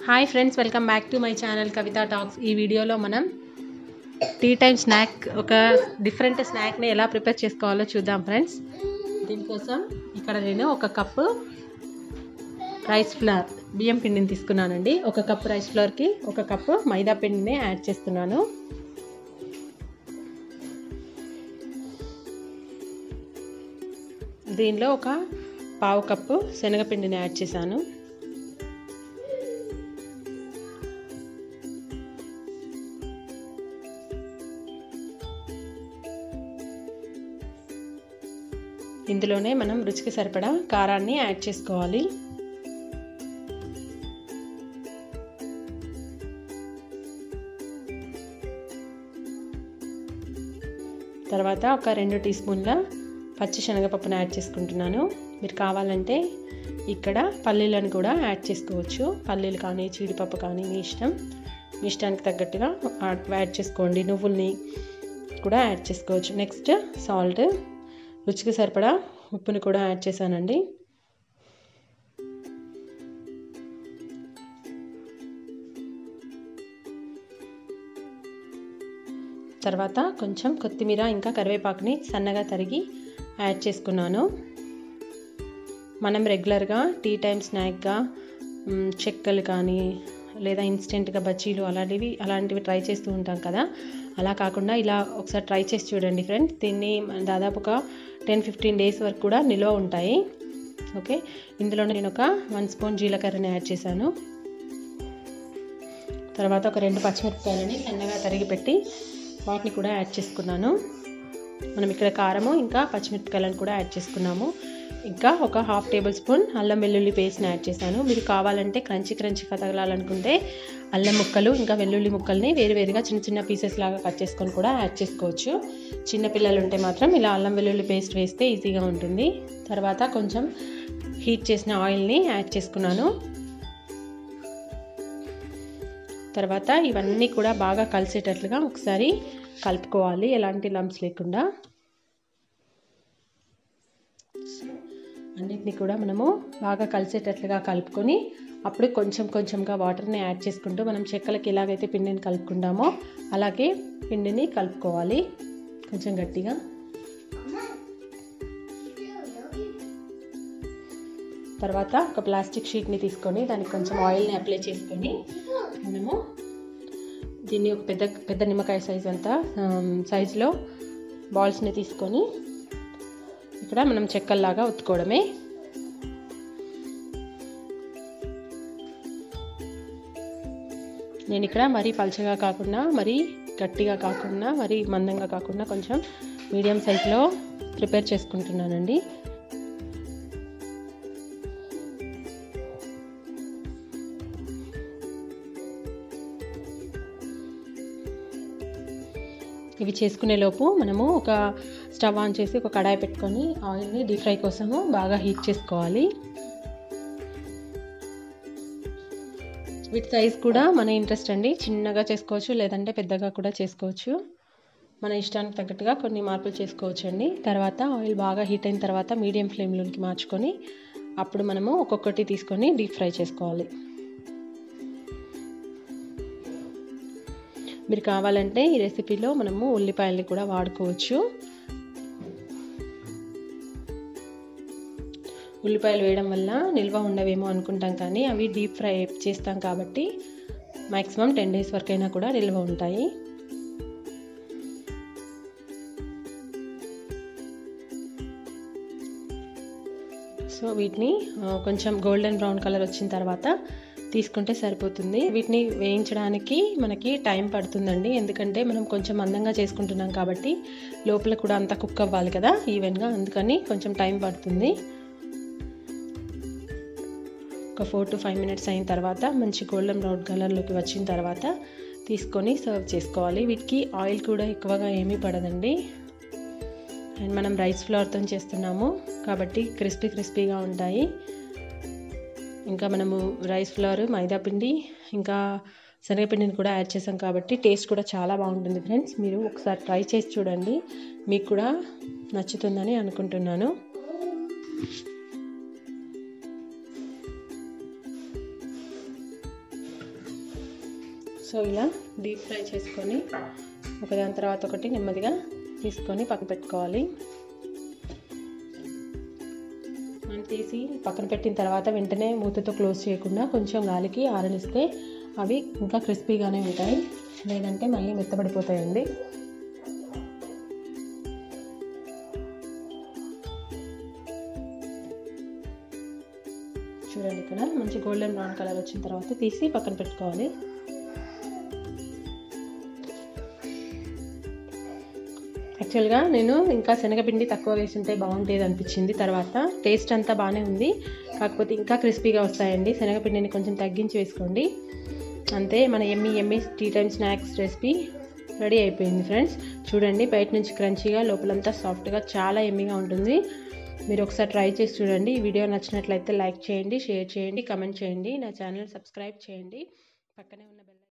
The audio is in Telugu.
hi friends welcome back to my channel Kavitha talks ఈ వీడియోలో మనం టీ టైమ్ స్నాక్ ఒక డిఫరెంట్ స్నాక్ని ఎలా ప్రిపేర్ చేసుకోవాలో చూద్దాం ఫ్రెండ్స్ దీనికోసం ఇక్కడ నేను ఒక కప్పు రైస్ ఫ్లవర్ బియ్యం పిండిని తీసుకున్నానండి ఒక కప్పు రైస్ ఫ్లవర్కి ఒక కప్పు మైదా పిండిని యాడ్ చేస్తున్నాను దీనిలో ఒక పావు కప్పు శనగపిండిని యాడ్ చేశాను ఇందులోనే మనం రుచికి సరిపడా కారాన్ని యాడ్ చేసుకోవాలి తర్వాత ఒక రెండు టీ స్పూన్ల పచ్చి శనగపప్పును యాడ్ చేసుకుంటున్నాను మీరు కావాలంటే ఇక్కడ పల్లీలను కూడా యాడ్ చేసుకోవచ్చు పల్లీలు కానీ జీడిపప్పు కానీ మీ ఇష్టం మీ ఇష్టానికి తగ్గట్టుగా యాడ్ చేసుకోండి నువ్వుల్ని కూడా యాడ్ చేసుకోవచ్చు నెక్స్ట్ సాల్ట్ రుచికి సరిపడా ఉప్పుని కూడా యాడ్ చేశానండి తర్వాత కొంచెం కొత్తిమీర ఇంకా కరివేపాకుని సన్నగా తరిగి యాడ్ చేసుకున్నాను మనం రెగ్యులర్గా టీ టైం స్నాక్గా చెక్కలు కానీ లేదా ఇన్స్టెంట్గా బజ్జీలు అలాంటివి అలాంటివి ట్రై చేస్తూ ఉంటాం కదా అలా కాకుండా ఇలా ఒకసారి ట్రై చేసి చూడండి ఫ్రెండ్స్ దీన్ని దాదాపు ఒక టెన్ ఫిఫ్టీన్ డేస్ వరకు కూడా నిల్వ ఉంటాయి ఓకే ఇందులో నేను ఒక వన్ స్పూన్ జీలకర్రని యాడ్ చేశాను తర్వాత ఒక రెండు పచ్చిమిరపకాయలని సన్నగా తరిగి పెట్టి వాటిని కూడా యాడ్ చేసుకున్నాను మనం ఇక్కడ కారము ఇంకా పచ్చిమిరపకాయలను కూడా యాడ్ చేసుకున్నాము ఇంకా ఒక హాఫ్ టేబుల్ స్పూన్ అల్లం వెల్లుల్లి పేస్ట్ని యాడ్ చేశాను మీరు కావాలంటే క్రంచి క్రంచిగా తగలాలనుకుంటే అల్లం ముక్కలు ఇంకా వెల్లుల్లి ముక్కల్ని వేరు వేరుగా చిన్న చిన్న పీసెస్ లాగా కట్ చేసుకొని కూడా యాడ్ చేసుకోవచ్చు చిన్న పిల్లలు ఉంటే మాత్రం ఇలా అల్లం వెల్లుల్లి పేస్ట్ వేస్తే ఈజీగా ఉంటుంది తర్వాత కొంచెం హీట్ చేసిన ఆయిల్ని యాడ్ చేసుకున్నాను తర్వాత ఇవన్నీ కూడా బాగా కలిసేటట్లుగా ఒకసారి కలుపుకోవాలి ఎలాంటి లంప్స్ లేకుండా అన్నిటిని కూడా మనము బాగా కలిసేటట్లుగా కలుపుకొని అప్పుడు కొంచెం కొంచెంగా వాటర్ని యాడ్ చేసుకుంటూ మనం చెక్కలకి ఎలాగైతే పిండిని కలుపుకుంటామో అలాగే పిండిని కలుపుకోవాలి కొంచెం గట్టిగా తర్వాత ఒక ప్లాస్టిక్ షీట్ని తీసుకొని దానికి కొంచెం ఆయిల్ని అప్లై చేసుకొని మనము దీన్ని ఒక పెద్ద పెద్ద నిమ్మకాయ సైజ్ అంతా సైజులో బాల్స్ని తీసుకొని ఇక్కడ మనం చెక్కల్లాగా ఉత్తుకోవడమే నేను ఇక్కడ మరీ పలచగా కాకుండా మరీ గట్టిగా కాకుండా మరీ మందంగా కాకుండా కొంచెం మీడియం సైజులో ప్రిపేర్ చేసుకుంటున్నానండి ఇవి చేసుకునే లోపు మనము ఒక స్టవ్ ఆన్ చేసి ఒక కడాయి పెట్టుకొని ఆయిల్ని డీప్ ఫ్రై కోసము బాగా హీట్ చేసుకోవాలి వీటి సైజ్ కూడా మన ఇంట్రెస్ట్ అండి చిన్నగా చేసుకోవచ్చు లేదంటే పెద్దగా కూడా చేసుకోవచ్చు మన ఇష్టానికి తగ్గట్టుగా కొన్ని మార్పులు చేసుకోవచ్చు అండి తర్వాత ఆయిల్ బాగా హీట్ అయిన తర్వాత మీడియం ఫ్లేమ్లోకి మార్చుకొని అప్పుడు మనము ఒక్కొక్కటి తీసుకొని డీప్ ఫ్రై చేసుకోవాలి మీరు కావాలంటే ఈ రెసిపీలో మనము ఉల్లిపాయల్ని కూడా వాడుకోవచ్చు ఉల్లిపాయలు వేయడం వల్ల నిల్వ ఉండవేమో అనుకుంటాం కానీ అవి డీప్ ఫ్రై చేస్తాం కాబట్టి మ్యాక్సిమం టెన్ డేస్ వరకైనా కూడా నిల్వ ఉంటాయి సో వీటిని కొంచెం గోల్డెన్ బ్రౌన్ కలర్ వచ్చిన తర్వాత తీసుకుంటే సరిపోతుంది వీటిని వేయించడానికి మనకి టైం పడుతుందండి ఎందుకంటే మనం కొంచెం అందంగా చేసుకుంటున్నాం కాబట్టి లోపల కూడా అంతా కుక్ అవ్వాలి కదా ఈవెన్గా అందుకని కొంచెం టైం పడుతుంది ఒక ఫోర్ టు ఫైవ్ మినిట్స్ అయిన తర్వాత మంచి గోల్డెన్ బ్రౌన్ కలర్లోకి వచ్చిన తర్వాత తీసుకొని సర్వ్ చేసుకోవాలి వీటికి ఆయిల్ కూడా ఎక్కువగా ఏమీ పడదండి అండ్ మనం రైస్ ఫ్లవర్తో చేస్తున్నాము కాబట్టి క్రిస్పీ క్రిస్పీగా ఉంటాయి ఇంకా మనము రైస్ ఫ్లవర్ మైదా పిండి ఇంకా శనగపిండిని కూడా యాడ్ చేసాం కాబట్టి టేస్ట్ కూడా చాలా బాగుంటుంది ఫ్రెండ్స్ మీరు ఒకసారి ట్రై చేసి చూడండి మీకు కూడా నచ్చుతుందని అనుకుంటున్నాను సో ఇలా డీప్ ఫ్రై చేసుకొని ఒకదాని తర్వాత ఒకటి నెమ్మదిగా తీసుకొని పక్కన పెట్టుకోవాలి మనం తీసి పక్కన పెట్టిన తర్వాత వెంటనే మూతతో క్లోజ్ చేయకుండా కొంచెం గాలికి ఆరనిస్తే అవి ఇంకా క్రిస్పీగానే ఉంటాయి లేదంటే మళ్ళీ మెత్తబడిపోతాయండి చూడండి ఇక్కడ మంచి గోల్డెన్ బ్రౌన్ కలర్ వచ్చిన తర్వాత తీసి పక్కన పెట్టుకోవాలి యాక్చువల్గా నేను ఇంకా శనగపిండి తక్కువ వేసుంటే బాగుంటుంది అనిపించింది తర్వాత టేస్ట్ అంతా బాగానే ఉంది కాకపోతే ఇంకా క్రిస్పీగా వస్తాయండి శనగపిండిని కొంచెం తగ్గించి వేసుకోండి అంతే మన ఎమ్మి ఎమ్మి tea time snacks recipe ready అయిపోయింది ఫ్రెండ్స్ చూడండి బయట నుంచి క్రంచీగా లోపలంతా సాఫ్ట్గా చాలా ఎమ్మిగా ఉంటుంది మీరు ఒకసారి ట్రై చేసి చూడండి ఈ వీడియో నచ్చినట్లయితే లైక్ చేయండి షేర్ చేయండి కమెంట్ చేయండి నా ఛానల్ సబ్స్క్రైబ్ చేయండి పక్కనే ఉన్న